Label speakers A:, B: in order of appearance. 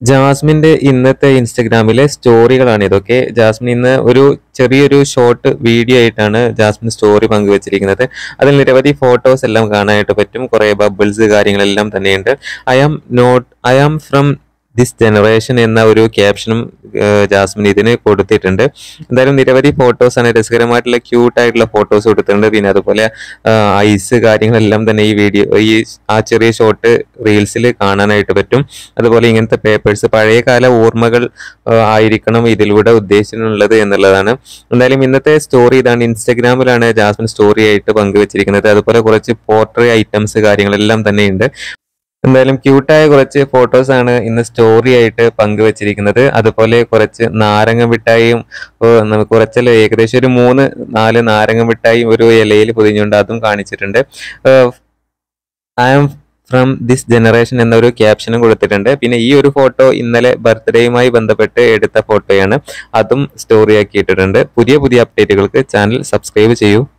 A: ജാസ്മിന്റെ ഇന്നത്തെ ഇൻസ്റ്റഗ്രാമിലെ സ്റ്റോറികളാണ് ഇതൊക്കെ ജാസ്മിൻ ഇന്ന് ഒരു ചെറിയൊരു ഷോർട്ട് വീഡിയോ ആയിട്ടാണ് ജാസ്മിൻ സ്റ്റോറി പങ്കുവച്ചിരിക്കുന്നത് അതിൽ നിരവധി ഫോട്ടോസ് എല്ലാം കാണാനായിട്ട് പറ്റും കുറെ ബബിൾസ് കാര്യങ്ങളെല്ലാം തന്നെയുണ്ട് I am not I am from this generation എന്ന ഒരു ക്യാപ്ഷനും ജാസ്മിൻ ഇതിന് കൊടുത്തിട്ടുണ്ട് എന്തായാലും നിരവധി ഫോട്ടോസ് ആണ് രസകരമായിട്ടുള്ള ക്യൂട്ട് ആയിട്ടുള്ള ഫോട്ടോസ് കൊടുത്തിട്ടുണ്ട് പിന്നെ അതുപോലെ ഐസ് കാര്യങ്ങളെല്ലാം തന്നെ ഈ വീഡിയോ ഈ ആ ചെറിയ ഷോട്ട് റീൽസിൽ കാണാനായിട്ട് പറ്റും അതുപോലെ ഇങ്ങനത്തെ പേപ്പേഴ്സ് പഴയകാല ഓർമ്മകൾ ആ, ആയിരിക്കണം ഇതിലൂടെ ഉദ്ദേശിച്ചിട്ടുള്ളത് എന്നുള്ളതാണ് എന്തായാലും ഇന്നത്തെ സ്റ്റോറി ഇതാണ് ഇൻസ്റ്റഗ്രാമിലാണ് ജാസ്മിൻ സ്റ്റോറി ആയിട്ട് പങ്കുവച്ചിരിക്കുന്നത് അതുപോലെ കുറച്ച് പോർട്രേ ഐറ്റംസ് കാര്യങ്ങളെല്ലാം തന്നെയുണ്ട് എന്തായാലും ക്യൂട്ടായ കുറച്ച് ഫോട്ടോസ് ആണ് ഇന്ന് സ്റ്റോറി ആയിട്ട് പങ്കുവച്ചിരിക്കുന്നത് അതുപോലെ കുറച്ച് നാരങ്ങ മിഠായിയും ഓ, നമുക്ക് കുറച്ചല്ല ഏകദേശം ഒരു മൂന്ന് നാല് നാരങ്ങ മിഠായി ഒരു ഇലയിൽ പൊതിഞ്ഞുകൊണ്ട് അതും കാണിച്ചിട്ടുണ്ട് I am from this generation എന്നൊരു ക്യാപ്ഷനും കൊടുത്തിട്ടുണ്ട് പിന്നെ ഈ ഒരു ഫോട്ടോ ഇന്നലെ ബർത്ത്ഡേയുമായി ബന്ധപ്പെട്ട് എടുത്ത ഫോട്ടോയാണ് അതും സ്റ്റോറി ആക്കി ഇട്ടിട്ടുണ്ട് പുതിയ പുതിയ അപ്ഡേറ്റുകൾക്ക് ചാനൽ സബ്സ്ക്രൈബ് ചെയ്യൂ